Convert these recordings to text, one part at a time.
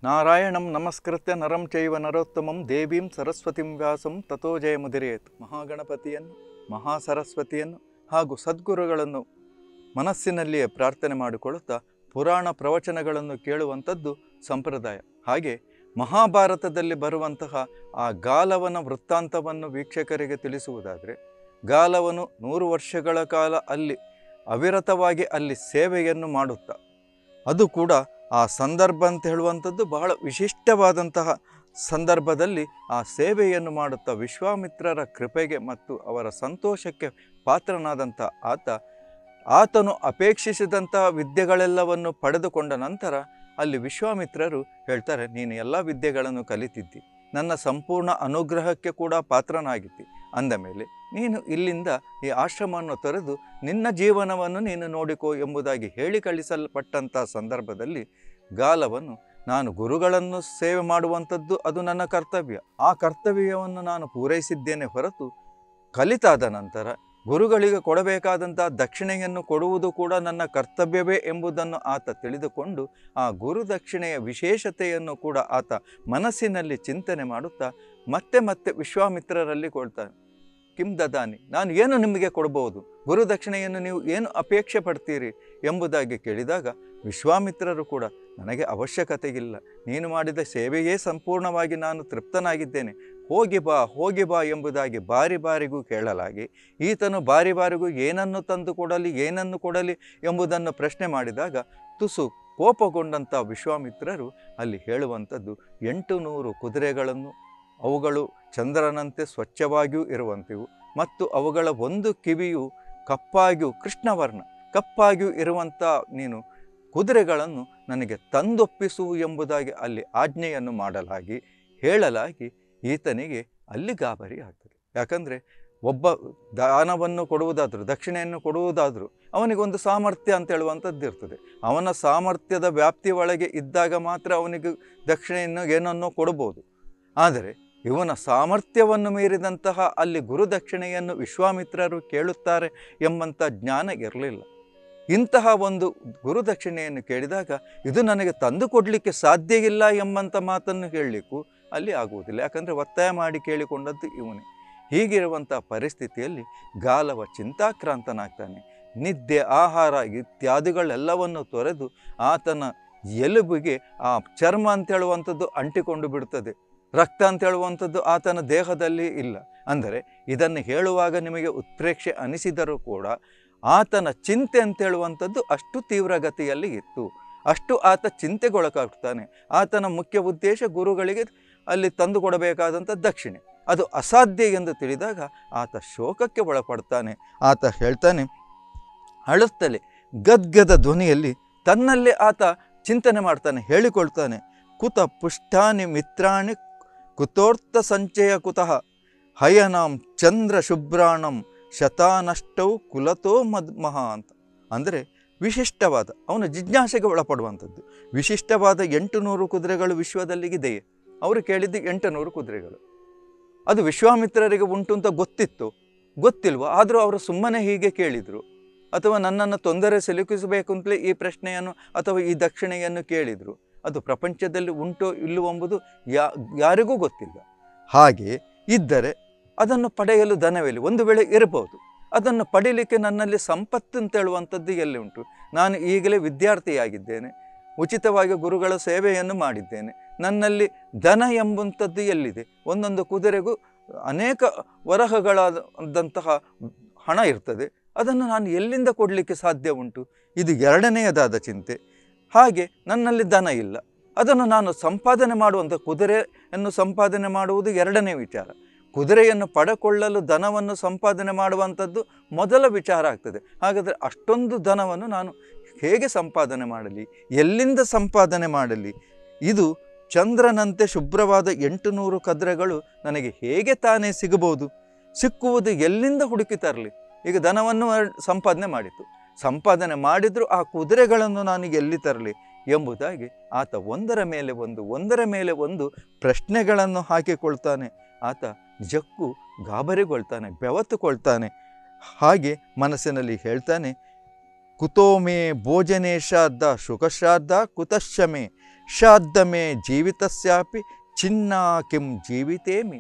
ನಾರಾಯಣಂ ನಮಸ್ಕೃತ್ಯ ನರಂ ಚೈವ ನರೋತ್ತಮಂ ದೇವೀಂ ಸರಸ್ವತಿಂ ವ್ಯಾಸಂ ತಥೋ ಜಯಮುದಿರೇತ್ ಮಹಾಗಣಪತಿಯನ್ನು ಮಹಾಸರಸ್ವತಿಯನ್ನು ಹಾಗೂ ಸದ್ಗುರುಗಳನ್ನು ಮನಸ್ಸಿನಲ್ಲಿಯೇ ಪ್ರಾರ್ಥನೆ ಮಾಡಿಕೊಳ್ಳುತ್ತಾ ಪುರಾಣ ಪ್ರವಚನಗಳನ್ನು ಕೇಳುವಂಥದ್ದು ಸಂಪ್ರದಾಯ ಹಾಗೆ ಮಹಾಭಾರತದಲ್ಲಿ ಬರುವಂತಹ ಆ ಗಾಲವನ ವೃತ್ತಾಂತವನ್ನು ವೀಕ್ಷಕರಿಗೆ ತಿಳಿಸುವುದಾದರೆ ಗಾಲವನು ನೂರು ವರ್ಷಗಳ ಕಾಲ ಅಲ್ಲಿ ಅವಿರತವಾಗಿ ಅಲ್ಲಿ ಸೇವೆಯನ್ನು ಮಾಡುತ್ತಾ ಅದು ಕೂಡ ಆ ಸಂದರ್ಭ ಅಂತ ಹೇಳುವಂಥದ್ದು ಬಹಳ ವಿಶಿಷ್ಟವಾದಂತಹ ಸಂದರ್ಭದಲ್ಲಿ ಆ ಸೇವೆಯನ್ನು ಮಾಡುತ್ತಾ ವಿಶ್ವಾಮಿತ್ರರ ಕೃಪೆಗೆ ಮತ್ತು ಅವರ ಸಂತೋಷಕ್ಕೆ ಪಾತ್ರನಾದಂಥ ಆತ ಆತನು ಅಪೇಕ್ಷಿಸಿದಂತಹ ವಿದ್ಯೆಗಳೆಲ್ಲವನ್ನು ಪಡೆದುಕೊಂಡ ನಂತರ ಅಲ್ಲಿ ವಿಶ್ವಾಮಿತ್ರರು ಹೇಳ್ತಾರೆ ನೀನು ಎಲ್ಲ ವಿದ್ಯೆಗಳನ್ನು ಕಲಿತಿದ್ದಿ ನನ್ನ ಸಂಪೂರ್ಣ ಅನುಗ್ರಹಕ್ಕೆ ಕೂಡ ಪಾತ್ರನಾಗಿದ್ದಿ ಅಂದ ಮೇಲೆ ನೀನು ಇಲ್ಲಿಂದ ಈ ಆಶ್ರಮವನ್ನು ತೊರೆದು ನಿನ್ನ ಜೀವನವನ್ನು ನೀನು ನೋಡಿಕೋ ಎಂಬುದಾಗಿ ಹೇಳಿ ಕಳಿಸಲ್ಪಟ್ಟಂಥ ಸಂದರ್ಭದಲ್ಲಿ ಗಾಲವನ್ನು ನಾನು ಗುರುಗಳನ್ನು ಸೇವೆ ಮಾಡುವಂಥದ್ದು ಅದು ನನ್ನ ಕರ್ತವ್ಯ ಆ ಕರ್ತವ್ಯವನ್ನು ನಾನು ಪೂರೈಸಿದ್ದೇನೆ ಹೊರತು ಕಲಿತಾದ ನಂತರ ಗುರುಗಳಿಗೆ ಕೊಡಬೇಕಾದಂಥ ದಕ್ಷಿಣೆಯನ್ನು ಕೊಡುವುದು ಕೂಡ ನನ್ನ ಕರ್ತವ್ಯವೇ ಎಂಬುದನ್ನು ಆತ ತಿಳಿದುಕೊಂಡು ಆ ಗುರು ದಕ್ಷಿಣೆಯ ವಿಶೇಷತೆಯನ್ನು ಕೂಡ ಆತ ಮನಸ್ಸಿನಲ್ಲಿ ಚಿಂತನೆ ಮಾಡುತ್ತಾ ಮತ್ತೆ ಮತ್ತೆ ವಿಶ್ವಾಮಿತ್ರರಲ್ಲಿ ಕೊಡ್ತಾನೆ ಕಿಂ ದದಾನಿ ನಾನು ಏನು ನಿಮಗೆ ಕೊಡ್ಬೋದು ಗುರು ದಕ್ಷಿಣೆಯನ್ನು ನೀವು ಏನು ಅಪೇಕ್ಷೆ ಪಡ್ತೀರಿ ಎಂಬುದಾಗಿ ಕೇಳಿದಾಗ ವಿಶ್ವಾಮಿತ್ರರು ಕೂಡ ನನಗೆ ಅವಶ್ಯಕತೆ ಇಲ್ಲ ನೀನು ಮಾಡಿದ ಸೇವೆಯೇ ಸಂಪೂರ್ಣವಾಗಿ ನಾನು ತೃಪ್ತನಾಗಿದ್ದೇನೆ ಹೋಗಿ ಬಾ ಹೋಗಿ ಬಾ ಎಂಬುದಾಗಿ ಬಾರಿ ಬಾರಿಗೂ ಕೇಳಲಾಗಿ ಈತನು ಬಾರಿ ಬಾರಿಗೂ ಏನನ್ನು ತಂದು ಕೊಡಲಿ ಏನನ್ನು ಕೊಡಲಿ ಎಂಬುದನ್ನು ಪ್ರಶ್ನೆ ಮಾಡಿದಾಗ ತುಸು ಕೋಪಗೊಂಡಂಥ ವಿಶ್ವಾಮಿತ್ರರು ಅಲ್ಲಿ ಹೇಳುವಂಥದ್ದು ಎಂಟು ನೂರು ಕುದುರೆಗಳನ್ನು ಅವುಗಳು ಚಂದ್ರನಂತೆ ಸ್ವಚ್ಛವಾಗಿಯೂ ಇರುವಂತೆಯೂ ಮತ್ತು ಅವುಗಳ ಒಂದು ಕಿವಿಯು ಕಪ್ಪಾಗಿಯೂ ಕೃಷ್ಣವರ್ಣ ಕಪ್ಪಾಗಿಯೂ ಇರುವಂಥ ನೀನು ಕುದುರೆಗಳನ್ನು ನನಗೆ ತಂದೊಪ್ಪಿಸು ಎಂಬುದಾಗಿ ಅಲ್ಲಿ ಆಜ್ಞೆಯನ್ನು ಮಾಡಲಾಗಿ ಹೇಳಲಾಗಿ ಈತನಿಗೆ ಅಲ್ಲಿ ಗಾಬರಿ ಆಗ್ತದೆ ಯಾಕಂದರೆ ಒಬ್ಬ ದಾನವನ್ನು ಕೊಡುವುದಾದರೂ ದಕ್ಷಿಣೆಯನ್ನು ಕೊಡುವುದಾದರೂ ಅವನಿಗೊಂದು ಸಾಮರ್ಥ್ಯ ಅಂತ ಹೇಳುವಂಥದ್ದು ಇರ್ತದೆ ಅವನ ಸಾಮರ್ಥ್ಯದ ವ್ಯಾಪ್ತಿ ಒಳಗೆ ಇದ್ದಾಗ ಮಾತ್ರ ಅವನಿಗೆ ದಕ್ಷಿಣೆಯನ್ನು ಏನನ್ನೋ ಕೊಡ್ಬೋದು ಆದರೆ ಇವನ ಸಾಮರ್ಥ್ಯವನ್ನು ಮೀರಿದಂತಹ ಅಲ್ಲಿ ಗುರುದಕ್ಷಿಣೆಯನ್ನು ವಿಶ್ವಾಮಿತ್ರರು ಕೇಳುತ್ತಾರೆ ಎಂಬಂಥ ಜ್ಞಾನ ಇರಲಿಲ್ಲ ಇಂತಹ ಒಂದು ಗುರುದಕ್ಷಿಣೆಯನ್ನು ಕೇಳಿದಾಗ ಇದು ನನಗೆ ತಂದು ಕೊಡಲಿಕ್ಕೆ ಸಾಧ್ಯ ಇಲ್ಲ ಎಂಬಂಥ ಮಾತನ್ನು ಹೇಳಲಿಕ್ಕೂ ಅಲ್ಲಿ ಆಗುವುದಿಲ್ಲ ಯಾಕಂದರೆ ಒತ್ತಾಯ ಮಾಡಿ ಕೇಳಿಕೊಂಡದ್ದು ಇವನೇ ಹೀಗಿರುವಂಥ ಪರಿಸ್ಥಿತಿಯಲ್ಲಿ ಗಾಲವ ಚಿಂತಾಕ್ರಾಂತನಾಗ್ತಾನೆ ನಿದ್ದೆ ಆಹಾರ ಇತ್ಯಾದಿಗಳೆಲ್ಲವನ್ನು ತೊರೆದು ಆತನ ಎಲುಬಿಗೆ ಆ ಚರ್ಮ ಅಂತ ಹೇಳುವಂಥದ್ದು ಅಂಟಿಕೊಂಡು ಬಿಡುತ್ತದೆ ರಕ್ತ ಅಂತ ಹೇಳುವಂಥದ್ದು ಆತನ ದೇಹದಲ್ಲಿ ಇಲ್ಲ ಅಂದರೆ ಇದನ್ನು ಹೇಳುವಾಗ ನಿಮಗೆ ಉತ್ಪ್ರೇಕ್ಷೆ ಅನಿಸಿದರೂ ಕೂಡ ಆತನ ಚಿಂತೆ ಅಂತ ಹೇಳುವಂಥದ್ದು ಅಷ್ಟು ತೀವ್ರಗತಿಯಲ್ಲಿ ಇತ್ತು ಅಷ್ಟು ಆತ ಚಿಂತೆಗೊಳಗಾಗ್ತಾನೆ ಆತನ ಮುಖ್ಯ ಉದ್ದೇಶ ಗುರುಗಳಿಗೆ ಅಲ್ಲಿ ತಂದು ಕೊಡಬೇಕಾದಂಥ ದಕ್ಷಿಣೆ ಅದು ಅಸಾಧ್ಯ ಎಂದು ತಿಳಿದಾಗ ಆತ ಶೋಕಕ್ಕೆ ಒಳಪಡ್ತಾನೆ ಆತ ಹೇಳ್ತಾನೆ ಅಳುತ್ತಲೇ ಗದ್ಗದ ಧ್ವನಿಯಲ್ಲಿ ತನ್ನಲ್ಲೇ ಆತ ಚಿಂತನೆ ಮಾಡ್ತಾನೆ ಹೇಳಿಕೊಳ್ತಾನೆ ಕುತ ಪುಷ್ಟಾನಿ ಮಿತ್ರಾಣಿ ಕುತೋರ್ಥ ಸಂಚಯ ಕುತಃ ಹಯನಾಂ ಚಂದ್ರ ಶುಭ್ರಾಣಂ ಶತಾನಷ್ಟೌ ಕುಲತೋ ಮದ್ಮಹ ಅಂತ ಅಂದರೆ ವಿಶಿಷ್ಟವಾದ ಅವನ ಜಿಜ್ಞಾಸೆಗೆ ಒಳಪಡುವಂಥದ್ದು ವಿಶಿಷ್ಟವಾದ ಎಂಟು ನೂರು ಕುದುರೆಗಳು ವಿಶ್ವದಲ್ಲಿ ಇದೆಯೇ ಅವರು ಕೇಳಿದ್ದು ಎಂಟು ನೂರು ಕುದುರೆಗಳು ಅದು ವಿಶ್ವಾಮಿತ್ರರಿಗೆ ಉಂಟು ಅಂತ ಗೊತ್ತಿತ್ತು ಗೊತ್ತಿಲ್ವ ಆದರೂ ಅವರು ಸುಮ್ಮನೆ ಹೀಗೆ ಕೇಳಿದರು ಅಥವಾ ನನ್ನನ್ನು ತೊಂದರೆ ಸಿಲುಕಿಸಬೇಕು ಅಂತಲೇ ಈ ಪ್ರಶ್ನೆಯನ್ನು ಅಥವಾ ಈ ದಕ್ಷಿಣೆಯನ್ನು ಕೇಳಿದರು ಅದು ಪ್ರಪಂಚದಲ್ಲಿ ಉಂಟೋ ಇಲ್ಲವೋ ಎಂಬುದು ಯಾ ಯಾರಿಗೂ ಗೊತ್ತಿಲ್ಲ ಹಾಗೆ ಇದ್ದರೆ ಅದನ್ನು ಪಡೆಯಲು ಧನವಿಲ್ಲ ಒಂದು ವೇಳೆ ಇರಬಹುದು ಅದನ್ನು ಪಡೀಲಿಕ್ಕೆ ನನ್ನಲ್ಲಿ ಸಂಪತ್ತು ಅಂತ ಹೇಳುವಂಥದ್ದು ಎಲ್ಲಿ ಉಂಟು ನಾನು ಈಗಲೇ ವಿದ್ಯಾರ್ಥಿಯಾಗಿದ್ದೇನೆ ಉಚಿತವಾಗಿ ಗುರುಗಳ ಸೇವೆಯನ್ನು ಮಾಡಿದ್ದೇನೆ ನನ್ನಲ್ಲಿ ಧನ ಎಂಬಂಥದ್ದು ಎಲ್ಲಿದೆ ಒಂದೊಂದು ಕುದುರೆಗೂ ಅನೇಕ ವರಹಗಳಾದಂತಹ ಹಣ ಇರ್ತದೆ ಅದನ್ನು ನಾನು ಎಲ್ಲಿಂದ ಕೊಡಲಿಕ್ಕೆ ಸಾಧ್ಯ ಉಂಟು ಇದು ಎರಡನೆಯದಾದ ಚಿಂತೆ ಹಾಗೆ ನನ್ನಲ್ಲಿ ದನ ಇಲ್ಲ ಅದನ್ನು ನಾನು ಸಂಪಾದನೆ ಮಾಡುವಂಥ ಕುದುರೆಯನ್ನು ಸಂಪಾದನೆ ಮಾಡುವುದು ಎರಡನೇ ವಿಚಾರ ಕುದುರೆಯನ್ನು ಪಡೆಕೊಳ್ಳಲು ಧನವನ್ನು ಸಂಪಾದನೆ ಮಾಡುವಂಥದ್ದು ಮೊದಲ ವಿಚಾರ ಆಗ್ತದೆ ಹಾಗಾದರೆ ಅಷ್ಟೊಂದು ಧನವನ್ನು ನಾನು ಹೇಗೆ ಸಂಪಾದನೆ ಮಾಡಲಿ ಎಲ್ಲಿಂದ ಸಂಪಾದನೆ ಮಾಡಲಿ ಇದು ಚಂದ್ರನಂತೆ ಶುಭ್ರವಾದ ಎಂಟು ನೂರು ಕದ್ರೆಗಳು ನನಗೆ ಹೇಗೆ ತಾನೇ ಸಿಗಬಹುದು ಸಿಕ್ಕುವುದು ಎಲ್ಲಿಂದ ಹುಡುಕಿ ತರಲಿ ಈಗ ಧನವನ್ನು ಸಂಪಾದನೆ ಮಾಡಿತು ಸಂಪಾದನೆ ಮಾಡಿದರೂ ಆ ಕುದುರೆಗಳನ್ನು ನಾನು ಎಲ್ಲಿ ತರಲಿ ಎಂಬುದಾಗಿ ಆತ ಒಂದರ ಮೇಲೆ ಒಂದು ಒಂದರ ಮೇಲೆ ಒಂದು ಪ್ರಶ್ನೆಗಳನ್ನು ಹಾಕಿಕೊಳ್ತಾನೆ ಆತ ನಿಜಕ್ಕೂ ಗಾಬರಿಗೊಳ್ತಾನೆ ಬೆವತುಕೊಳ್ತಾನೆ ಹಾಗೆ ಮನಸ್ಸಿನಲ್ಲಿ ಹೇಳ್ತಾನೆ ಕುತೋಮೇ ಭೋಜನೇಶಾದ್ದ ಶುಕಶ್ರಾದ್ದ ಕುತಶ್ಚಮೆ ಶಾದ್ದಮೇ ಜೀವಿತಸ್ಯಾಪಿ ಚಿನ್ನ ಕಿಂ ಜೀವಿತೇಮಿ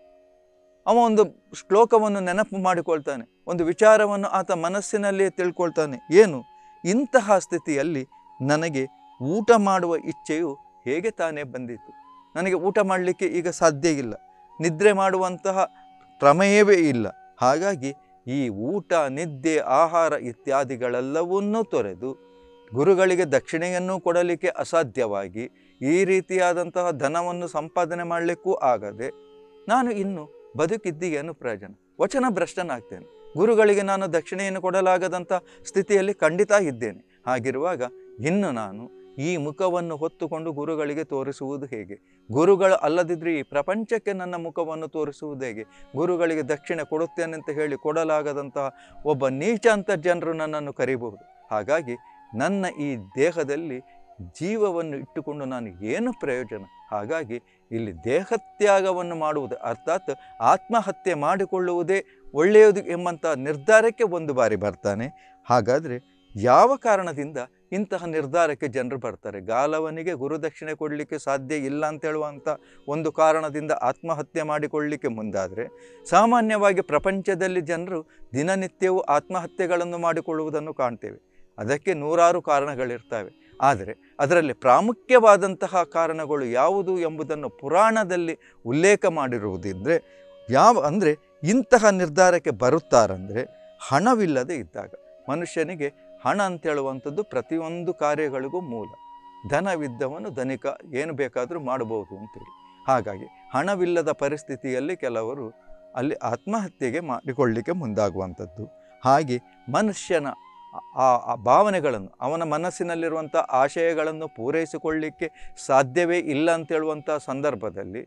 ಅವ ಒಂದು ಶ್ಲೋಕವನ್ನು ನೆನಪು ಮಾಡಿಕೊಳ್ತಾನೆ ಒಂದು ವಿಚಾರವನ್ನು ಆತ ಮನಸ್ಸಿನಲ್ಲಿಯೇ ತಿಳ್ಕೊಳ್ತಾನೆ ಏನು ಇಂತಹ ಸ್ಥಿತಿಯಲ್ಲಿ ನನಗೆ ಊಟ ಮಾಡುವ ಇಚ್ಛೆಯು ಹೇಗೆ ತಾನೇ ಬಂದಿತು ನನಗೆ ಊಟ ಮಾಡಲಿಕ್ಕೆ ಈಗ ಸಾಧ್ಯ ಇಲ್ಲ ನಿದ್ರೆ ಮಾಡುವಂತಹ ಪ್ರಮೇಯವೇ ಇಲ್ಲ ಹಾಗಾಗಿ ಈ ಊಟ ನಿದ್ದೆ ಆಹಾರ ಇತ್ಯಾದಿಗಳೆಲ್ಲವನ್ನೂ ತೊರೆದು ಗುರುಗಳಿಗೆ ದಕ್ಷಿಣೆಯನ್ನು ಕೊಡಲಿಕ್ಕೆ ಅಸಾಧ್ಯವಾಗಿ ಈ ರೀತಿಯಾದಂತಹ ಧನವನ್ನು ಸಂಪಾದನೆ ಮಾಡಲಿಕ್ಕೂ ಆಗದೆ ನಾನು ಇನ್ನು ಬದುಕಿದ್ದೀಗೇನು ಪ್ರಯೋಜನ ವಚನ ಭ್ರಷ್ಟನಾಗ್ತೇನೆ ಗುರುಗಳಿಗೆ ನಾನು ದಕ್ಷಿಣೆಯನ್ನು ಕೊಡಲಾಗದಂಥ ಸ್ಥಿತಿಯಲ್ಲಿ ಖಂಡಿತ ಇದ್ದೇನೆ ಹಾಗಿರುವಾಗ ಇನ್ನು ನಾನು ಈ ಮುಖವನ್ನು ಹೊತ್ತುಕೊಂಡು ಗುರುಗಳಿಗೆ ತೋರಿಸುವುದು ಹೇಗೆ ಗುರುಗಳು ಅಲ್ಲದಿದ್ದರೆ ಈ ಪ್ರಪಂಚಕ್ಕೆ ನನ್ನ ಮುಖವನ್ನು ತೋರಿಸುವುದು ಹೇಗೆ ಗುರುಗಳಿಗೆ ದಕ್ಷಿಣೆ ಕೊಡುತ್ತೇನೆ ಅಂತ ಹೇಳಿ ಕೊಡಲಾಗದಂತಹ ಒಬ್ಬ ನೀಚ ಅಂತ ಜನರು ನನ್ನನ್ನು ಕರೀಬಹುದು ಹಾಗಾಗಿ ನನ್ನ ಈ ದೇಹದಲ್ಲಿ ಜೀವವನ್ನು ಇಟ್ಟುಕೊಂಡು ನಾನು ಏನು ಪ್ರಯೋಜನ ಹಾಗಾಗಿ ಇಲ್ಲಿ ದೇಹತ್ಯಾಗವನ್ನು ಮಾಡುವುದು ಅರ್ಥಾತ್ ಆತ್ಮಹತ್ಯೆ ಮಾಡಿಕೊಳ್ಳುವುದೇ ಒಳ್ಳೆಯದು ಎಂಬಂಥ ನಿರ್ಧಾರಕ್ಕೆ ಒಂದು ಬಾರಿ ಬರ್ತಾನೆ ಹಾಗಾದರೆ ಯಾವ ಕಾರಣದಿಂದ ಇಂತಹ ನಿರ್ಧಾರಕ್ಕೆ ಜನರು ಬರ್ತಾರೆ ಗಾಲವನಿಗೆ ಗುರುದಕ್ಷಿಣೆ ಕೊಡಲಿಕ್ಕೆ ಸಾಧ್ಯ ಇಲ್ಲ ಅಂತ ಹೇಳುವಂಥ ಒಂದು ಕಾರಣದಿಂದ ಆತ್ಮಹತ್ಯೆ ಮಾಡಿಕೊಳ್ಳಲಿಕ್ಕೆ ಮುಂದಾದರೆ ಸಾಮಾನ್ಯವಾಗಿ ಪ್ರಪಂಚದಲ್ಲಿ ಜನರು ದಿನನಿತ್ಯವೂ ಆತ್ಮಹತ್ಯೆಗಳನ್ನು ಮಾಡಿಕೊಳ್ಳುವುದನ್ನು ಕಾಣ್ತೇವೆ ಅದಕ್ಕೆ ನೂರಾರು ಕಾರಣಗಳಿರ್ತವೆ ಆದರೆ ಅದರಲ್ಲಿ ಪ್ರಾಮುಖ್ಯವಾದಂತಹ ಕಾರಣಗಳು ಯಾವುದು ಎಂಬುದನ್ನು ಪುರಾಣದಲ್ಲಿ ಉಲ್ಲೇಖ ಮಾಡಿರುವುದಿದ್ದರೆ ಯಾವ ಅಂದರೆ ಇಂತಹ ನಿರ್ಧಾರಕ್ಕೆ ಬರುತ್ತಾರಂದರೆ ಹಣವಿಲ್ಲದೆ ಇದ್ದಾಗ ಮನುಷ್ಯನಿಗೆ ಹಣ ಅಂತ ಹೇಳುವಂಥದ್ದು ಪ್ರತಿಯೊಂದು ಕಾರ್ಯಗಳಿಗೂ ಮೂಲ ಧನವಿದ್ದವನು ಧನಿಕ ಏನು ಬೇಕಾದರೂ ಮಾಡಬಹುದು ಅಂತೇಳಿ ಹಾಗಾಗಿ ಹಣವಿಲ್ಲದ ಪರಿಸ್ಥಿತಿಯಲ್ಲಿ ಕೆಲವರು ಅಲ್ಲಿ ಆತ್ಮಹತ್ಯೆಗೆ ಮಾಡಿಕೊಳ್ಳಿಕ್ಕೆ ಮುಂದಾಗುವಂಥದ್ದು ಹಾಗೆ ಮನುಷ್ಯನ ಆ ಆ ಭಾವನೆಗಳನ್ನು ಅವನ ಮನಸ್ಸಿನಲ್ಲಿರುವಂಥ ಆಶಯಗಳನ್ನು ಪೂರೈಸಿಕೊಳ್ಳಿಕ್ಕೆ ಸಾಧ್ಯವೇ ಇಲ್ಲ ಅಂತೇಳುವಂಥ ಸಂದರ್ಭದಲ್ಲಿ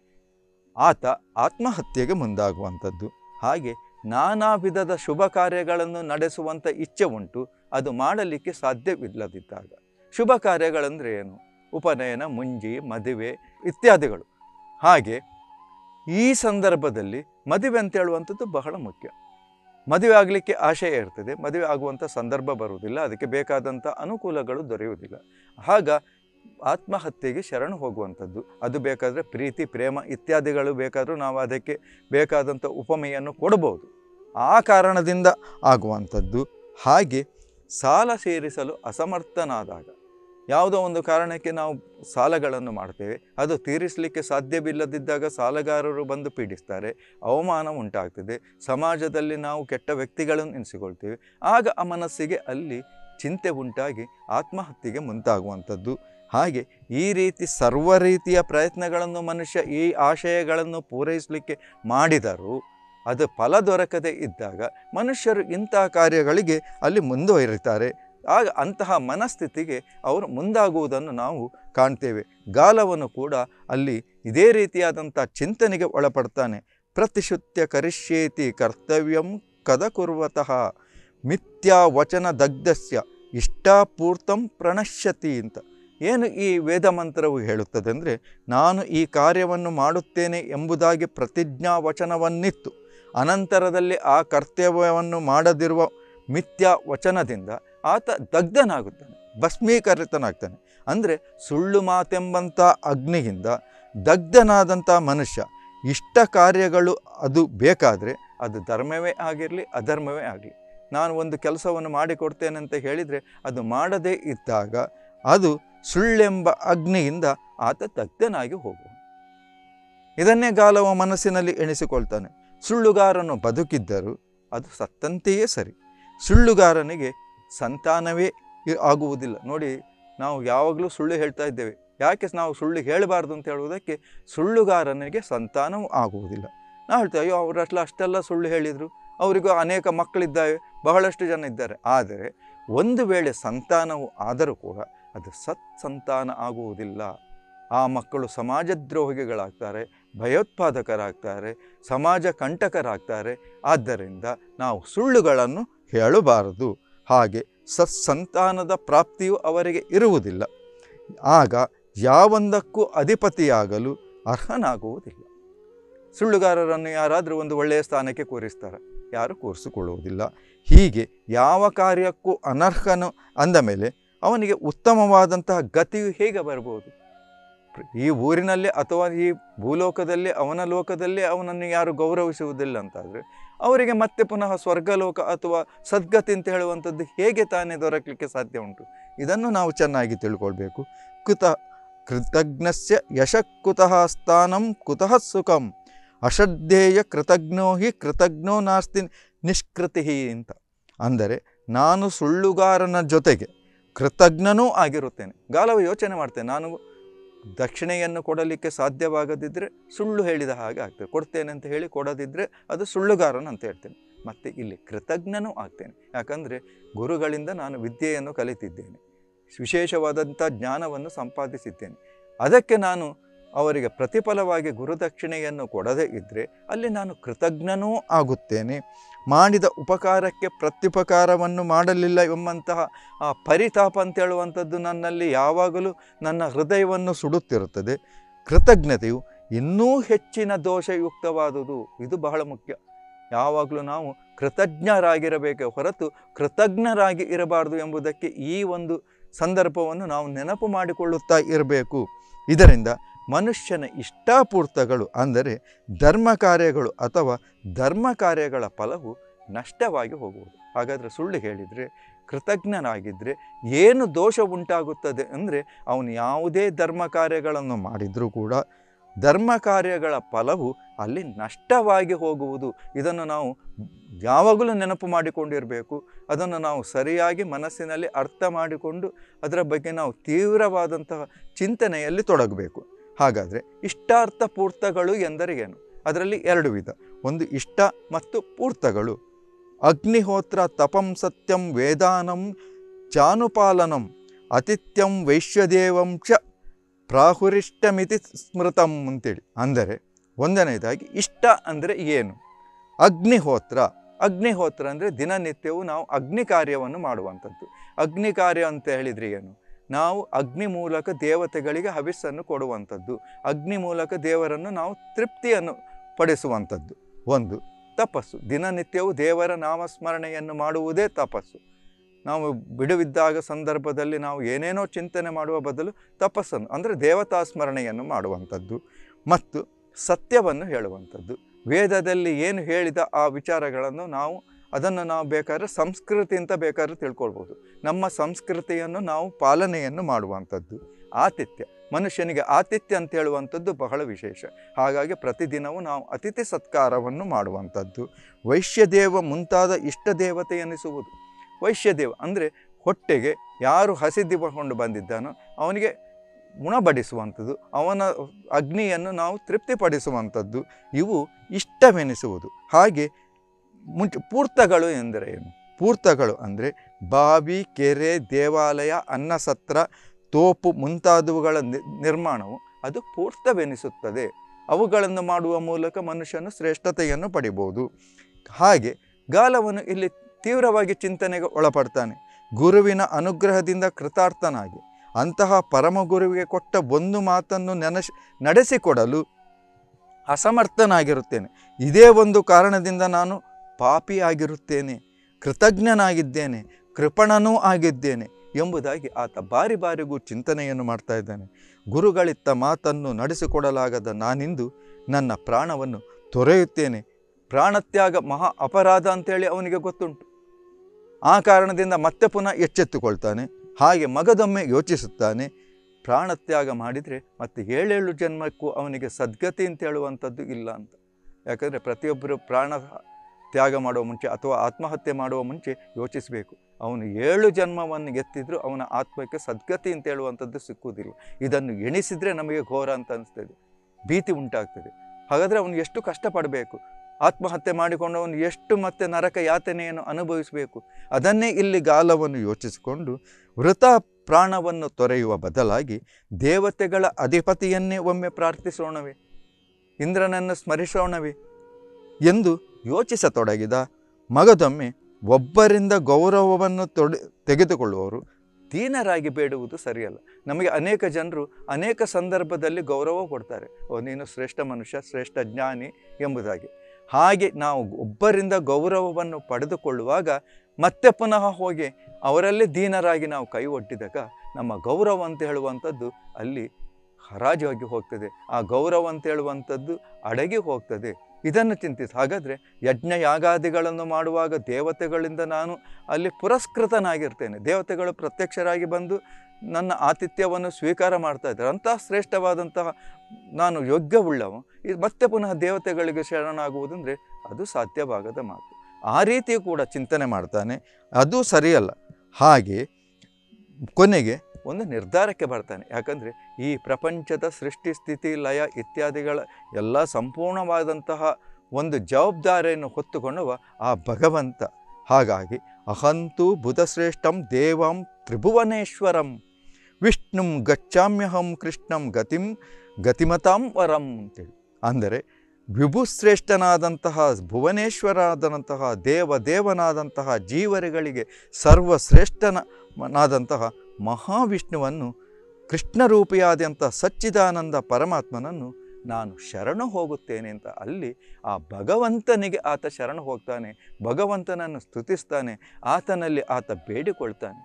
ಆತ ಆತ್ಮಹತ್ಯೆಗೆ ಮುಂದಾಗುವಂಥದ್ದು ಹಾಗೆ ನಾನಾ ವಿಧದ ಶುಭ ಕಾರ್ಯಗಳನ್ನು ನಡೆಸುವಂಥ ಇಚ್ಛೆ ಉಂಟು ಅದು ಮಾಡಲಿಕ್ಕೆ ಸಾಧ್ಯವಿಲ್ಲದಿದ್ದಾಗ ಶುಭ ಕಾರ್ಯಗಳಂದರೆ ಏನು ಉಪನಯನ ಮುಂಜಿ ಮದುವೆ ಇತ್ಯಾದಿಗಳು ಹಾಗೆ ಈ ಸಂದರ್ಭದಲ್ಲಿ ಮದುವೆ ಅಂತ ಹೇಳುವಂಥದ್ದು ಬಹಳ ಮುಖ್ಯ ಮದುವೆ ಆಗಲಿಕ್ಕೆ ಆಶಯ ಇರ್ತದೆ ಮದುವೆ ಆಗುವಂಥ ಸಂದರ್ಭ ಬರುವುದಿಲ್ಲ ಅದಕ್ಕೆ ಬೇಕಾದಂಥ ಅನುಕೂಲಗಳು ದೊರೆಯುವುದಿಲ್ಲ ಆಗ ಆತ್ಮಹತ್ಯೆಗೆ ಶರಣು ಹೋಗುವಂಥದ್ದು ಅದು ಬೇಕಾದರೆ ಪ್ರೀತಿ ಪ್ರೇಮ ಇತ್ಯಾದಿಗಳು ಬೇಕಾದರೂ ನಾವು ಅದಕ್ಕೆ ಬೇಕಾದಂಥ ಉಪಮೆಯನ್ನು ಕೊಡಬಹುದು ಆ ಕಾರಣದಿಂದ ಆಗುವಂಥದ್ದು ಹಾಗೆ ಸಾಲ ಸೇರಿಸಲು ಅಸಮರ್ಥನಾದಾಗ ಯಾವುದೋ ಒಂದು ಕಾರಣಕ್ಕೆ ನಾವು ಸಾಲಗಳನ್ನು ಮಾಡ್ತೇವೆ ಅದು ತೀರಿಸಲಿಕ್ಕೆ ಸಾಧ್ಯವಿಲ್ಲದಿದ್ದಾಗ ಸಾಲಗಾರರು ಬಂದು ಪೀಡಿಸ್ತಾರೆ ಅವಮಾನ ಉಂಟಾಗ್ತದೆ ಸಮಾಜದಲ್ಲಿ ನಾವು ಕೆಟ್ಟ ವ್ಯಕ್ತಿಗಳನ್ನು ಎನಿಸಿಕೊಳ್ತೇವೆ ಆಗ ಆ ಮನಸ್ಸಿಗೆ ಅಲ್ಲಿ ಚಿಂತೆ ಉಂಟಾಗಿ ಆತ್ಮಹತ್ಯೆಗೆ ಮುಂತಾಗುವಂಥದ್ದು ಹಾಗೆ ಈ ರೀತಿ ಸರ್ವ ರೀತಿಯ ಪ್ರಯತ್ನಗಳನ್ನು ಮನುಷ್ಯ ಈ ಆಶಯಗಳನ್ನು ಪೂರೈಸಲಿಕ್ಕೆ ಮಾಡಿದರೂ ಅದು ಫಲ ದೊರಕದೇ ಇದ್ದಾಗ ಮನುಷ್ಯರು ಇಂತಹ ಕಾರ್ಯಗಳಿಗೆ ಅಲ್ಲಿ ಮುಂದುವರಿತಾರೆ ಆಗ ಅಂತಹ ಮನಸ್ಥಿತಿಗೆ ಅವರು ಮುಂದಾಗುವುದನ್ನು ನಾವು ಕಾಣ್ತೇವೆ ಗಾಲವನ್ನು ಕೂಡ ಅಲ್ಲಿ ಇದೇ ರೀತಿಯಾದಂಥ ಚಿಂತನೆಗೆ ಒಳಪಡ್ತಾನೆ ಪ್ರತಿಶುತ್ಯ ಕರಿಷ್ಯೇತಿ ಕರ್ತವ್ಯಂ ಕದ ಕುರ್ವತಃ ಮಿಥ್ಯಾ ವಚನ ದಗ್ಧಸ್ಯ ಇಷ್ಟಾಪೂರ್ತಂ ಪ್ರಣಶ್ಯತಿ ಅಂತ ಏನು ಈ ವೇದ ಮಂತ್ರವು ಹೇಳುತ್ತದೆ ಅಂದರೆ ನಾನು ಈ ಕಾರ್ಯವನ್ನು ಮಾಡುತ್ತೇನೆ ಎಂಬುದಾಗಿ ಪ್ರತಿಜ್ಞಾ ವಚನವನ್ನಿತ್ತು ಅನಂತರದಲ್ಲಿ ಆ ಕರ್ತವ್ಯವನ್ನು ಮಾಡದಿರುವ ಮಿಥ್ಯಾ ವಚನದಿಂದ ಆತ ದಗ್ಧನಾಗುತ್ತಾನೆ ಭಸ್ಮೀಕರಿತನಾಗ್ತಾನೆ ಅಂದರೆ ಸುಳ್ಳು ಮಾತೆಂಬಂಥ ಅಗ್ನಿಯಿಂದ ದಗ್ಧನಾದಂಥ ಮನುಷ್ಯ ಇಷ್ಟ ಕಾರ್ಯಗಳು ಅದು ಬೇಕಾದರೆ ಅದು ಧರ್ಮವೇ ಆಗಿರಲಿ ಅಧರ್ಮವೇ ಆಗಲಿ ನಾನು ಒಂದು ಕೆಲಸವನ್ನು ಮಾಡಿಕೊಡ್ತೇನೆ ಅಂತ ಹೇಳಿದರೆ ಅದು ಮಾಡದೇ ಇದ್ದಾಗ ಅದು ಸುಳ್ಳೆಂಬ ಅಗ್ನಿಯಿಂದ ಆತ ದಗ್ಧನಾಗಿ ಹೋಗುವ ಇದನ್ನೇ ಗಾಲವ ಮನಸ್ಸಿನಲ್ಲಿ ಎಣಿಸಿಕೊಳ್ತಾನೆ ಸುಳ್ಳುಗಾರನು ಬದುಕಿದ್ದರೂ ಅದು ಸತ್ತಂತೆಯೇ ಸರಿ ಸುಳ್ಳುಗಾರನಿಗೆ ಸಂತಾನವೇ ಇ- ಆಗುವುದಿಲ್ಲ ನೋಡಿ ನಾವು ಯಾವಾಗಲೂ ಸುಳ್ಳು ಹೇಳ್ತಾ ಇದ್ದೇವೆ ಯಾಕೆ ನಾವು ಸುಳ್ಳು ಹೇಳಬಾರ್ದು ಅಂತ ಹೇಳುವುದಕ್ಕೆ ಸುಳ್ಳುಗಾರನಿಗೆ ಸಂತಾನವೂ ಆಗುವುದಿಲ್ಲ ನಾವು ಹೇಳ್ತೇವೆ ಅಯ್ಯೋ ಅವರಷ್ಟು ಅಷ್ಟೆಲ್ಲ ಸುಳ್ಳು ಹೇಳಿದರು ಅವರಿಗೂ ಅನೇಕ ಮಕ್ಕಳಿದ್ದಾವೆ ಬಹಳಷ್ಟು ಜನ ಇದ್ದಾರೆ ಆದರೆ ಒಂದು ವೇಳೆ ಸಂತಾನವು ಆದರೂ ಕೂಡ ಅದು ಸತ್ ಸಂತಾನ ಆಗುವುದಿಲ್ಲ ಆ ಮಕ್ಕಳು ಸಮಾಜದ್ರೋಹಿಗಳಾಗ್ತಾರೆ ಭಯೋತ್ಪಾದಕರಾಗ್ತಾರೆ ಸಮಾಜ ಕಂಟಕರಾಗ್ತಾರೆ ಆದ್ದರಿಂದ ನಾವು ಸುಳ್ಳುಗಳನ್ನು ಹೇಳಬಾರದು ಹಾಗೆ ಸತ್ಸಂತಾನದ ಪ್ರಾಪ್ತಿಯು ಅವರಿಗೆ ಇರುವುದಿಲ್ಲ ಆಗ ಯಾವೊಂದಕ್ಕೂ ಅಧಿಪತಿಯಾಗಲು ಅರ್ಹನಾಗುವುದಿಲ್ಲ ಸುಳ್ಳುಗಾರರನ್ನು ಯಾರಾದರೂ ಒಂದು ಒಳ್ಳೆಯ ಸ್ಥಾನಕ್ಕೆ ಕೂರಿಸ್ತಾರೆ ಯಾರು ಕೂರಿಸಿಕೊಳ್ಳುವುದಿಲ್ಲ ಹೀಗೆ ಯಾವ ಕಾರ್ಯಕ್ಕೂ ಅನರ್ಹನು ಅಂದ ಮೇಲೆ ಅವನಿಗೆ ಉತ್ತಮವಾದಂತಹ ಗತಿಯು ಹೇಗೆ ಬರ್ಬೋದು ಈ ಊರಿನಲ್ಲಿ ಅಥವಾ ಈ ಭೂಲೋಕದಲ್ಲಿ ಅವನ ಲೋಕದಲ್ಲಿ ಅವನನ್ನು ಯಾರು ಗೌರವಿಸುವುದಿಲ್ಲ ಅಂತಾದರೆ ಅವರಿಗೆ ಮತ್ತೆ ಪುನಃ ಸ್ವರ್ಗಲೋಕ ಅಥವಾ ಸದ್ಗತಿ ಅಂತ ಹೇಳುವಂಥದ್ದು ಹೇಗೆ ತಾನೇ ದೊರಕಲಿಕ್ಕೆ ಸಾಧ್ಯ ಉಂಟು ಇದನ್ನು ನಾವು ಚೆನ್ನಾಗಿ ತಿಳ್ಕೊಳ್ಬೇಕು ಕುತ ಕೃತಜ್ಞಸ್ಯ ಯಶ ಕುತಃ ಸ್ಥಾನಂ ಕುತಃ ಸುಖಂ ಅಶ್ರದ್ಧೇಯ ಕೃತಜ್ಞೋ ಹಿ ಕೃತಜ್ಞೋ ನಾಸ್ತಿ ನಿಷ್ಕೃತಿ ಅಂತ ಅಂದರೆ ನಾನು ಸುಳ್ಳುಗಾರನ ಜೊತೆಗೆ ಕೃತಜ್ಞನೂ ಆಗಿರುತ್ತೇನೆ ಗಾಲವ ಯೋಚನೆ ಮಾಡ್ತೇನೆ ನಾನು ದಕ್ಷಿಣೆಯನ್ನು ಕೊಡಲಿಕ್ಕೆ ಸಾಧ್ಯವಾಗದಿದ್ದರೆ ಸುಳ್ಳು ಹೇಳಿದ ಹಾಗೆ ಆಗ್ತದೆ ಕೊಡ್ತೇನೆ ಅಂತ ಹೇಳಿ ಕೊಡದಿದ್ದರೆ ಅದು ಸುಳ್ಳುಗಾರನ ಅಂತ ಹೇಳ್ತೇನೆ ಮತ್ತು ಇಲ್ಲಿ ಕೃತಜ್ಞನೂ ಆಗ್ತೇನೆ ಯಾಕಂದರೆ ಗುರುಗಳಿಂದ ನಾನು ವಿದ್ಯೆಯನ್ನು ಕಲಿತಿದ್ದೇನೆ ವಿಶೇಷವಾದಂಥ ಜ್ಞಾನವನ್ನು ಸಂಪಾದಿಸಿದ್ದೇನೆ ಅದಕ್ಕೆ ನಾನು ಅವರಿಗೆ ಪ್ರತಿಫಲವಾಗಿ ಗುರುದಕ್ಷಿಣೆಯನ್ನು ಕೊಡದೇ ಇದ್ದರೆ ಅಲ್ಲಿ ನಾನು ಕೃತಜ್ಞನೂ ಆಗುತ್ತೇನೆ ಮಾಡಿದ ಉಪಕಾರಕ್ಕೆ ಪ್ರತ್ಯುಪಕಾರವನ್ನು ಮಾಡಲಿಲ್ಲ ಎಂಬಂತಹ ಆ ಪರಿತಾಪ ಅಂತ ಹೇಳುವಂಥದ್ದು ನನ್ನಲ್ಲಿ ಯಾವಾಗಲೂ ನನ್ನ ಹೃದಯವನ್ನು ಸುಡುತ್ತಿರುತ್ತದೆ ಕೃತಜ್ಞತೆಯು ಇನ್ನೂ ಹೆಚ್ಚಿನ ದೋಷಯುಕ್ತವಾದುದು ಇದು ಬಹಳ ಮುಖ್ಯ ಯಾವಾಗಲೂ ನಾವು ಕೃತಜ್ಞರಾಗಿರಬೇಕೆ ಹೊರತು ಕೃತಜ್ಞರಾಗಿ ಇರಬಾರ್ದು ಎಂಬುದಕ್ಕೆ ಈ ಒಂದು ಸಂದರ್ಭವನ್ನು ನಾವು ನೆನಪು ಮಾಡಿಕೊಳ್ಳುತ್ತಾ ಇರಬೇಕು ಇದರಿಂದ ಮನುಷ್ಯನ ಇಷ್ಟಾಪೂರ್ತಗಳು ಅಂದರೆ ಧರ್ಮ ಕಾರ್ಯಗಳು ಅಥವಾ ಧರ್ಮ ಕಾರ್ಯಗಳ ಫಲವು ನಷ್ಟವಾಗಿ ಹೋಗುವುದು ಹಾಗಾದರೆ ಸುಳ್ಳು ಹೇಳಿದರೆ ಕೃತಜ್ಞನಾಗಿದ್ದರೆ ಏನು ದೋಷ ಉಂಟಾಗುತ್ತದೆ ಅಂದರೆ ಅವನು ಯಾವುದೇ ಧರ್ಮ ಕಾರ್ಯಗಳನ್ನು ಮಾಡಿದರೂ ಕೂಡ ಧರ್ಮ ಕಾರ್ಯಗಳ ಫಲವು ಅಲ್ಲಿ ನಷ್ಟವಾಗಿ ಹೋಗುವುದು ಇದನ್ನು ನಾವು ಯಾವಾಗಲೂ ನೆನಪು ಮಾಡಿಕೊಂಡಿರಬೇಕು ಅದನ್ನು ನಾವು ಸರಿಯಾಗಿ ಮನಸ್ಸಿನಲ್ಲಿ ಅರ್ಥ ಮಾಡಿಕೊಂಡು ಅದರ ಬಗ್ಗೆ ನಾವು ತೀವ್ರವಾದಂತಹ ಚಿಂತನೆಯಲ್ಲಿ ತೊಡಗಬೇಕು ಹಾಗಾದರೆ ಇಷ್ಟಾರ್ಥ ಪೂರ್ತಗಳು ಎಂದರೆ ಏನು ಅದರಲ್ಲಿ ಎರಡು ವಿಧ ಒಂದು ಇಷ್ಟ ಮತ್ತು ಪೂರ್ತಗಳು ಅಗ್ನಿಹೋತ್ರ ತಪಂ ಸತ್ಯಂ ವೇದಾನಂ ಜಾನುಪಾಲನಂ ಅತಿಥ್ಯಂ ವೈಶ್ಯದೇವಂ ಚ ಪ್ರಾಹುರಿಷ್ಟಮಿತಿ ಸ್ಮೃತಂ ಅಂತೇಳಿ ಅಂದರೆ ಒಂದನೇದಾಗಿ ಇಷ್ಟ ಅಂದರೆ ಏನು ಅಗ್ನಿಹೋತ್ರ ಅಗ್ನಿಹೋತ್ರ ಅಂದರೆ ದಿನನಿತ್ಯವೂ ನಾವು ಅಗ್ನಿ ಕಾರ್ಯವನ್ನು ಮಾಡುವಂಥದ್ದು ಅಗ್ನಿ ಕಾರ್ಯ ಅಂತ ಹೇಳಿದರೆ ಏನು ನಾವು ಅಗ್ನಿ ಮೂಲಕ ದೇವತೆಗಳಿಗೆ ಹವಿಸ್ಸನ್ನು ಕೊಡುವಂಥದ್ದು ಅಗ್ನಿ ಮೂಲಕ ದೇವರನ್ನು ನಾವು ತೃಪ್ತಿಯನ್ನು ಪಡಿಸುವಂಥದ್ದು ಒಂದು ತಪಸ್ಸು ದಿನನಿತ್ಯವೂ ದೇವರ ನಾಮಸ್ಮರಣೆಯನ್ನು ಮಾಡುವುದೇ ತಪಸ್ಸು ನಾವು ಬಿಡುವಿದ್ದಾಗ ಸಂದರ್ಭದಲ್ಲಿ ನಾವು ಏನೇನೋ ಚಿಂತನೆ ಮಾಡುವ ಬದಲು ತಪಸ್ಸನ್ನು ಅಂದರೆ ದೇವತಾ ಸ್ಮರಣೆಯನ್ನು ಮಾಡುವಂಥದ್ದು ಮತ್ತು ಸತ್ಯವನ್ನು ಹೇಳುವಂಥದ್ದು ವೇದದಲ್ಲಿ ಏನು ಹೇಳಿದ ಆ ವಿಚಾರಗಳನ್ನು ನಾವು ಅದನ್ನು ನಾವು ಬೇಕಾದ್ರೆ ಸಂಸ್ಕೃತಿ ಅಂತ ಬೇಕಾದ್ರೆ ತಿಳ್ಕೊಳ್ಬೋದು ನಮ್ಮ ಸಂಸ್ಕೃತಿಯನ್ನು ನಾವು ಪಾಲನೆಯನ್ನು ಮಾಡುವಂಥದ್ದು ಆತಿಥ್ಯ ಮನುಷ್ಯನಿಗೆ ಆತಿಥ್ಯ ಅಂತ ಹೇಳುವಂಥದ್ದು ಬಹಳ ವಿಶೇಷ ಹಾಗಾಗಿ ಪ್ರತಿದಿನವೂ ನಾವು ಅತಿಥಿ ಸತ್ಕಾರವನ್ನು ಮಾಡುವಂಥದ್ದು ವೈಶ್ಯದೇವ ಮುಂತಾದ ಇಷ್ಟ ದೇವತೆ ಎನಿಸುವುದು ವೈಶ್ಯದೇವ ಅಂದರೆ ಹೊಟ್ಟೆಗೆ ಯಾರು ಹಸಿದಿಕೊಂಡು ಬಂದಿದ್ದಾನೋ ಅವನಿಗೆ ಉಣಬಡಿಸುವಂಥದ್ದು ಅವನ ಅಗ್ನಿಯನ್ನು ನಾವು ತೃಪ್ತಿಪಡಿಸುವಂಥದ್ದು ಇವು ಇಷ್ಟವೆನಿಸುವುದು ಹಾಗೆ ಮುಂಚೆ ಪೂರ್ತಗಳು ಎಂದರೆ ಏನು ಪೂರ್ತಗಳು ಅಂದರೆ ಬಾವಿ ಕೆರೆ ದೇವಾಲಯ ಅನ್ನಸತ್ರ ತೋಪು ಮುಂತಾದವುಗಳ ನಿ- ನಿರ್ಮಾಣವು ಅದು ಪೂರ್ತವೆನಿಸುತ್ತದೆ ಅವುಗಳನ್ನು ಮಾಡುವ ಮೂಲಕ ಮನುಷ್ಯನು ಶ್ರೇಷ್ಠತೆಯನ್ನು ಪಡಿಬೋದು ಹಾಗೆ ಗಾಲವನ್ನು ಇಲ್ಲಿ ತೀವ್ರವಾಗಿ ಚಿಂತನೆಗೆ ಒಳಪಡ್ತಾನೆ ಗುರುವಿನ ಅನುಗ್ರಹದಿಂದ ಕೃತಾರ್ಥನಾಗಿ ಅಂತಹ ಪರಮ ಗುರುವಿಗೆ ಕೊಟ್ಟ ಒಂದು ಮಾತನ್ನು ನೆನಸ್ ನಡೆಸಿಕೊಡಲು ಅಸಮರ್ಥನಾಗಿರುತ್ತೇನೆ ಇದೇ ಒಂದು ಕಾರಣದಿಂದ ನಾನು ಪಾಪಿಯಾಗಿರುತ್ತೇನೆ ಕೃತಜ್ಞನಾಗಿದ್ದೇನೆ ಕೃಪಣನೂ ಆಗಿದ್ದೇನೆ ಎಂಬುದಾಗಿ ಆತ ಬಾರಿ ಬಾರಿಗೂ ಚಿಂತನೆಯನ್ನು ಮಾಡ್ತಾ ಇದ್ದಾನೆ ಗುರುಗಳಿತ್ತ ಮಾತನ್ನು ನಡೆಸಿಕೊಡಲಾಗದ ನಾನಿಂದು ನನ್ನ ಪ್ರಾಣವನ್ನು ತೊರೆಯುತ್ತೇನೆ ಪ್ರಾಣತ್ಯಾಗ ಮಹಾ ಅಪರಾಧ ಅಂತೇಳಿ ಅವನಿಗೆ ಗೊತ್ತುಂಟು ಆ ಕಾರಣದಿಂದ ಮತ್ತೆ ಪುನಃ ಎಚ್ಚೆತ್ತುಕೊಳ್ತಾನೆ ಹಾಗೆ ಮಗದೊಮ್ಮೆ ಯೋಚಿಸುತ್ತಾನೆ ಪ್ರಾಣತ್ಯಾಗ ಮಾಡಿದರೆ ಮತ್ತೆ ಏಳೇಳು ಜನ್ಮಕ್ಕೂ ಅವನಿಗೆ ಸದ್ಗತಿ ಅಂತ ಹೇಳುವಂಥದ್ದು ಇಲ್ಲ ಅಂತ ಯಾಕಂದರೆ ಪ್ರತಿಯೊಬ್ಬರು ಪ್ರಾಣ ತ್ಯಾಗ ಮಾಡುವ ಮುಂಚೆ ಅಥವಾ ಆತ್ಮಹತ್ಯೆ ಮಾಡುವ ಮುಂಚೆ ಯೋಚಿಸಬೇಕು ಅವನು ಏಳು ಜನ್ಮವನ್ನು ಎತ್ತಿದ್ರೂ ಅವನ ಆತ್ಮಕ್ಕೆ ಸದ್ಗತಿ ಅಂತ ಹೇಳುವಂಥದ್ದು ಸಿಕ್ಕುವುದಿಲ್ಲ ಇದನ್ನು ಎಣಿಸಿದರೆ ನಮಗೆ ಘೋರ ಅಂತ ಅನಿಸ್ತದೆ ಭೀತಿ ಉಂಟಾಗ್ತದೆ ಹಾಗಾದರೆ ಅವನು ಎಷ್ಟು ಕಷ್ಟಪಡಬೇಕು ಆತ್ಮಹತ್ಯೆ ಮಾಡಿಕೊಂಡು ಅವನು ಎಷ್ಟು ಮತ್ತೆ ನರಕ ಯಾತನೆಯನ್ನು ಅನುಭವಿಸಬೇಕು ಅದನ್ನೇ ಇಲ್ಲಿ ಗಾಲವನ್ನು ಯೋಚಿಸಿಕೊಂಡು ವೃತ ಪ್ರಾಣವನ್ನು ತೊರೆಯುವ ಬದಲಾಗಿ ದೇವತೆಗಳ ಅಧಿಪತಿಯನ್ನೇ ಒಮ್ಮೆ ಪ್ರಾರ್ಥಿಸೋಣವೇ ಇಂದ್ರನನ್ನು ಸ್ಮರಿಸೋಣವೇ ಎಂದು ಯೋಚಿಸತೊಡಗಿದ ಮಗದೊಮ್ಮೆ ಒಬ್ಬರಿಂದ ಗೌರವವನ್ನು ತೊಡೆ ತೆಗೆದುಕೊಳ್ಳುವವರು ದೀನರಾಗಿ ಬೇಡುವುದು ಸರಿಯಲ್ಲ ನಮಗೆ ಅನೇಕ ಜನರು ಅನೇಕ ಸಂದರ್ಭದಲ್ಲಿ ಗೌರವ ಕೊಡ್ತಾರೆ ಓ ನೀನು ಶ್ರೇಷ್ಠ ಮನುಷ್ಯ ಶ್ರೇಷ್ಠ ಜ್ಞಾನಿ ಎಂಬುದಾಗಿ ಹಾಗೆ ನಾವು ಒಬ್ಬರಿಂದ ಗೌರವವನ್ನು ಪಡೆದುಕೊಳ್ಳುವಾಗ ಮತ್ತೆ ಪುನಃ ಹೋಗಿ ಅವರಲ್ಲಿ ದೀನರಾಗಿ ನಾವು ಕೈ ಒಡ್ಡಿದಾಗ ನಮ್ಮ ಗೌರವ ಅಂತ ಹೇಳುವಂಥದ್ದು ಅಲ್ಲಿ ಹರಾಜಾಗಿ ಹೋಗ್ತದೆ ಆ ಗೌರವ ಅಂತ ಹೇಳುವಂಥದ್ದು ಅಡಗಿ ಹೋಗ್ತದೆ ಇದನ್ನು ಚಿಂತಿಸಿ ಹಾಗಾದರೆ ಯಜ್ಞ ಯಾಗಾದಿಗಳನ್ನು ಮಾಡುವಾಗ ದೇವತೆಗಳಿಂದ ನಾನು ಅಲ್ಲಿ ಪುರಸ್ಕೃತನಾಗಿರ್ತೇನೆ ದೇವತೆಗಳು ಪ್ರತ್ಯಕ್ಷರಾಗಿ ಬಂದು ನನ್ನ ಆತಿಥ್ಯವನ್ನು ಸ್ವೀಕಾರ ಮಾಡ್ತಾ ಇದ್ದಾರೆ ಅಂತಹ ಶ್ರೇಷ್ಠವಾದಂತಹ ನಾನು ಯೋಗ್ಯವುಳ್ಳವ ಇದು ಮತ್ತೆ ಪುನಃ ದೇವತೆಗಳಿಗೆ ಶರಣಾಗುವುದಂದರೆ ಅದು ಸಾಧ್ಯವಾಗದ ಮಾತು ಆ ರೀತಿ ಕೂಡ ಚಿಂತನೆ ಮಾಡ್ತಾನೆ ಅದು ಸರಿಯಲ್ಲ ಹಾಗೆ ಕೊನೆಗೆ ಒಂದು ನಿರ್ಧಾರಕ್ಕೆ ಬರ್ತಾನೆ ಯಾಕಂದರೆ ಈ ಪ್ರಪಂಚದ ಸೃಷ್ಟಿ ಸ್ಥಿತಿ ಲಯ ಇತ್ಯಾದಿಗಳ ಎಲ್ಲ ಸಂಪೂರ್ಣವಾದಂತಹ ಒಂದು ಜವಾಬ್ದಾರಿಯನ್ನು ಹೊತ್ತುಕೊಂಡವ ಆ ಭಗವಂತ ಹಾಗಾಗಿ ಅಹಂತು ಬುಧಶ್ರೇಷ್ಠಂ ದೇವಂ ತ್ರಿಭುವನೇಶ್ವರಂ ವಿಷ್ಣುಂ ಗಚ್ಚಾಮ್ಯಹಂ ಕೃಷ್ಣಂ ಗತಿಂ ಗತಿಮತಾಂ ವರಂ ಅಂತೇಳಿ ಅಂದರೆ ವಿಭುಶ್ರೇಷ್ಠನಾದಂತಹ ಭುವನೇಶ್ವರಾದಂತಹ ದೇವ ದೇವನಾದಂತಹ ಜೀವರುಗಳಿಗೆ ಸರ್ವಶ್ರೇಷ್ಠನಾದಂತಹ ಮಹಾವಿಷ್ಣುವನ್ನು ಕೃಷ್ಣರೂಪಿಯಾದಂಥ ಸಚ್ಚಿದಾನಂದ ಪರಮಾತ್ಮನನ್ನು ನಾನು ಶರಣು ಹೋಗುತ್ತೇನೆ ಅಂತ ಅಲ್ಲಿ ಆ ಭಗವಂತನಿಗೆ ಆತ ಶರಣು ಹೋಗ್ತಾನೆ ಭಗವಂತನನ್ನು ಸ್ತುತಿಸ್ತಾನೆ ಆತನಲ್ಲಿ ಆತ ಬೇಡಿಕೊಳ್ತಾನೆ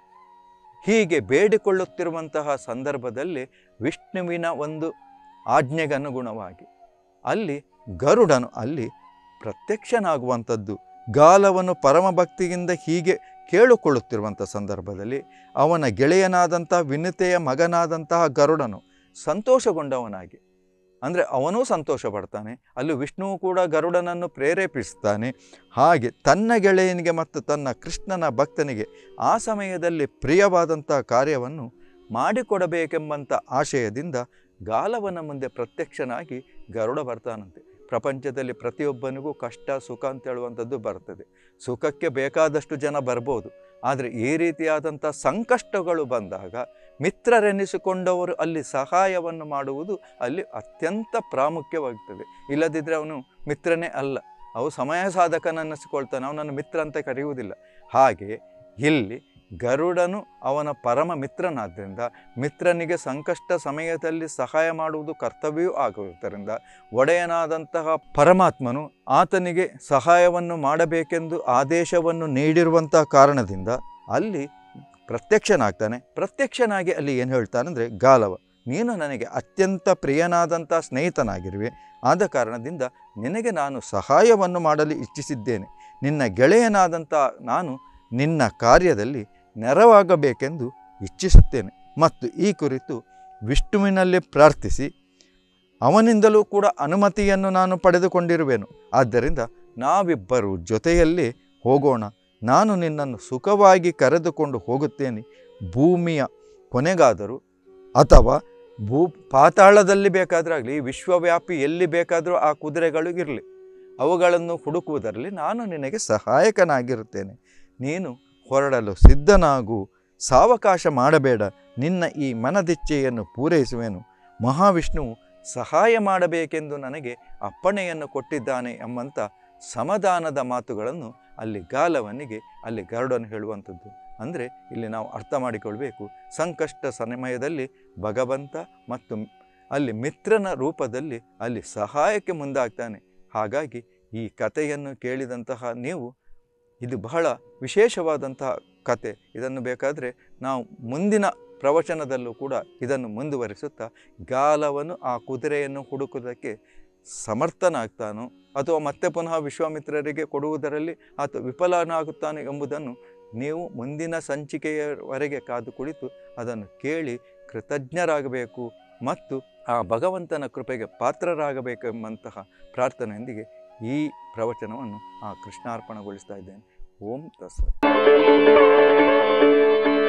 ಹೀಗೆ ಬೇಡಿಕೊಳ್ಳುತ್ತಿರುವಂತಹ ಸಂದರ್ಭದಲ್ಲಿ ವಿಷ್ಣುವಿನ ಒಂದು ಆಜ್ಞೆಗನುಗುಣವಾಗಿ ಅಲ್ಲಿ ಗರುಡನು ಅಲ್ಲಿ ಪ್ರತ್ಯಕ್ಷನಾಗುವಂಥದ್ದು ಗಾಲವನ್ನು ಪರಮಭಕ್ತಿಯಿಂದ ಹೀಗೆ ಕೇಳಿಕೊಳ್ಳುತ್ತಿರುವಂಥ ಸಂದರ್ಭದಲ್ಲಿ ಅವನ ಗೆಳೆಯನಾದಂಥ ವಿನತೆಯ ಮಗನಾದಂತಹ ಗರುಡನು ಸಂತೋಷಗೊಂಡವನಾಗಿ ಅಂದರೆ ಅವನೂ ಸಂತೋಷ ಪಡ್ತಾನೆ ಅಲ್ಲಿ ವಿಷ್ಣುವು ಕೂಡ ಗರುಡನನ್ನು ಪ್ರೇರೇಪಿಸ್ತಾನೆ ಹಾಗೆ ತನ್ನ ಗೆಳೆಯನಿಗೆ ಮತ್ತು ತನ್ನ ಕೃಷ್ಣನ ಭಕ್ತನಿಗೆ ಆ ಸಮಯದಲ್ಲಿ ಪ್ರಿಯವಾದಂಥ ಕಾರ್ಯವನ್ನು ಮಾಡಿಕೊಡಬೇಕೆಂಬಂಥ ಆಶಯದಿಂದ ಗಾಲವನ ಮುಂದೆ ಪ್ರತ್ಯಕ್ಷನಾಗಿ ಗರುಡ ಬರ್ತಾನಂತೆ ಪ್ರಪಂಚದಲ್ಲಿ ಪ್ರತಿಯೊಬ್ಬನಿಗೂ ಕಷ್ಟ ಸುಖ ಅಂತ ಹೇಳುವಂಥದ್ದು ಬರ್ತದೆ ಸುಖಕ್ಕೆ ಬೇಕಾದಷ್ಟು ಜನ ಬರ್ಬೋದು ಆದರೆ ಈ ರೀತಿಯಾದಂಥ ಸಂಕಷ್ಟಗಳು ಬಂದಾಗ ಮಿತ್ರರೆನಿಸಿಕೊಂಡವರು ಅಲ್ಲಿ ಸಹಾಯವನ್ನು ಮಾಡುವುದು ಅಲ್ಲಿ ಅತ್ಯಂತ ಪ್ರಾಮುಖ್ಯವಾಗ್ತದೆ ಇಲ್ಲದಿದ್ದರೆ ಅವನು ಮಿತ್ರನೇ ಅಲ್ಲ ಅವು ಸಮಯ ಸಾಧಕನನ್ನಿಸಿಕೊಳ್ತಾನೆ ಅವನನ್ನು ಮಿತ್ರ ಅಂತ ಕರೆಯುವುದಿಲ್ಲ ಹಾಗೆ ಇಲ್ಲಿ ಗರುಡನು ಅವನ ಪರಮ ಮಿತ್ರನಾದ್ದರಿಂದ ಮಿತ್ರನಿಗೆ ಸಂಕಷ್ಟ ಸಮಯದಲ್ಲಿ ಸಹಾಯ ಮಾಡುವುದು ಕರ್ತವ್ಯವೂ ಆಗುವುದರಿಂದ ಒಡೆಯನಾದಂತಹ ಪರಮಾತ್ಮನು ಆತನಿಗೆ ಸಹಾಯವನ್ನು ಮಾಡಬೇಕೆಂದು ಆದೇಶವನ್ನು ನೀಡಿರುವಂಥ ಕಾರಣದಿಂದ ಅಲ್ಲಿ ಪ್ರತ್ಯಕ್ಷನಾಗ್ತಾನೆ ಪ್ರತ್ಯಕ್ಷನಾಗಿ ಅಲ್ಲಿ ಏನು ಹೇಳ್ತಾನಂದರೆ ಗಾಲವ ನೀನು ನನಗೆ ಅತ್ಯಂತ ಪ್ರಿಯನಾದಂಥ ಸ್ನೇಹಿತನಾಗಿರುವೆ ಆದ ಕಾರಣದಿಂದ ನಿನಗೆ ನಾನು ಸಹಾಯವನ್ನು ಮಾಡಲು ಇಚ್ಛಿಸಿದ್ದೇನೆ ನಿನ್ನ ಗೆಳೆಯನಾದಂಥ ನಾನು ನಿನ್ನ ಕಾರ್ಯದಲ್ಲಿ ನೆರವಾಗಬೇಕೆಂದು ಇಚ್ಛಿಸುತ್ತೇನೆ ಮತ್ತು ಈ ಕುರಿತು ವಿಷ್ಣುವಿನಲ್ಲಿ ಪ್ರಾರ್ಥಿಸಿ ಅವನಿಂದಲೂ ಕೂಡ ಅನುಮತಿಯನ್ನು ನಾನು ಪಡೆದುಕೊಂಡಿರುವೆನು ಆದ್ದರಿಂದ ನಾವಿಬ್ಬರು ಜೊತೆಯಲ್ಲಿ ಹೋಗೋಣ ನಾನು ನಿನ್ನನ್ನು ಸುಖವಾಗಿ ಕರೆದುಕೊಂಡು ಹೋಗುತ್ತೇನೆ ಭೂಮಿಯ ಕೊನೆಗಾದರೂ ಅಥವಾ ಭೂ ಪಾತಾಳದಲ್ಲಿ ಬೇಕಾದರೂ ಆಗಲಿ ವಿಶ್ವವ್ಯಾಪಿ ಎಲ್ಲಿ ಬೇಕಾದರೂ ಆ ಕುದುರೆಗಳು ಇರಲಿ ಅವುಗಳನ್ನು ಹುಡುಕುವುದರಲ್ಲಿ ನಾನು ನಿನಗೆ ಸಹಾಯಕನಾಗಿರುತ್ತೇನೆ ನೀನು ಹೊರಡಲು ಸಿದ್ಧನಾಗು ಸಾವಕಾಶ ಮಾಡಬೇಡ ನಿನ್ನ ಈ ಮನದಿಚ್ಛೆಯನ್ನು ಪೂರೈಸುವೆನು ಮಹಾವಿಷ್ಣುವು ಸಹಾಯ ಮಾಡಬೇಕೆಂದು ನನಗೆ ಅಪ್ಪಣೆಯನ್ನು ಕೊಟ್ಟಿದ್ದಾನೆ ಎಂಬಂಥ ಸಮಾಧಾನದ ಮಾತುಗಳನ್ನು ಅಲ್ಲಿ ಗಾಲವನಿಗೆ ಅಲ್ಲಿ ಗರುಡನು ಹೇಳುವಂಥದ್ದು ಅಂದರೆ ಇಲ್ಲಿ ನಾವು ಅರ್ಥ ಮಾಡಿಕೊಳ್ಬೇಕು ಸಂಕಷ್ಟ ಸಮಯದಲ್ಲಿ ಭಗವಂತ ಮತ್ತು ಅಲ್ಲಿ ಮಿತ್ರನ ರೂಪದಲ್ಲಿ ಅಲ್ಲಿ ಸಹಾಯಕ್ಕೆ ಮುಂದಾಗ್ತಾನೆ ಹಾಗಾಗಿ ಈ ಕಥೆಯನ್ನು ಕೇಳಿದಂತಹ ನೀವು ಇದು ಬಹಳ ವಿಶೇಷವಾದಂತಹ ಕತೆ ಇದನ್ನು ಬೇಕಾದರೆ ನಾವು ಮುಂದಿನ ಪ್ರವಚನದಲ್ಲೂ ಕೂಡ ಇದನ್ನು ಮುಂದುವರಿಸುತ್ತಾ ಗಾಲವನು ಆ ಕುದುರೆಯನ್ನು ಹುಡುಕುವುದಕ್ಕೆ ಸಮರ್ಥನಾಗ್ತಾನೋ ಅಥವಾ ಮತ್ತೆ ಪುನಃ ವಿಶ್ವಾಮಿತ್ರರಿಗೆ ಕೊಡುವುದರಲ್ಲಿ ಆತ ವಿಫಲನಾಗುತ್ತಾನೆ ಎಂಬುದನ್ನು ನೀವು ಮುಂದಿನ ಸಂಚಿಕೆಯವರೆಗೆ ಕಾದು ಕುಳಿತು ಅದನ್ನು ಕೇಳಿ ಕೃತಜ್ಞರಾಗಬೇಕು ಮತ್ತು ಆ ಭಗವಂತನ ಕೃಪೆಗೆ ಪಾತ್ರರಾಗಬೇಕೆಂಬಂತಹ ಪ್ರಾರ್ಥನೆಯೊಂದಿಗೆ ಈ ಪ್ರವಚನವನ್ನು ಆ ಕೃಷ್ಣಾರ್ಪಣಗೊಳಿಸ್ತಾ ಇದ್ದೇನೆ ಓಂ ತಸ್ಸತ್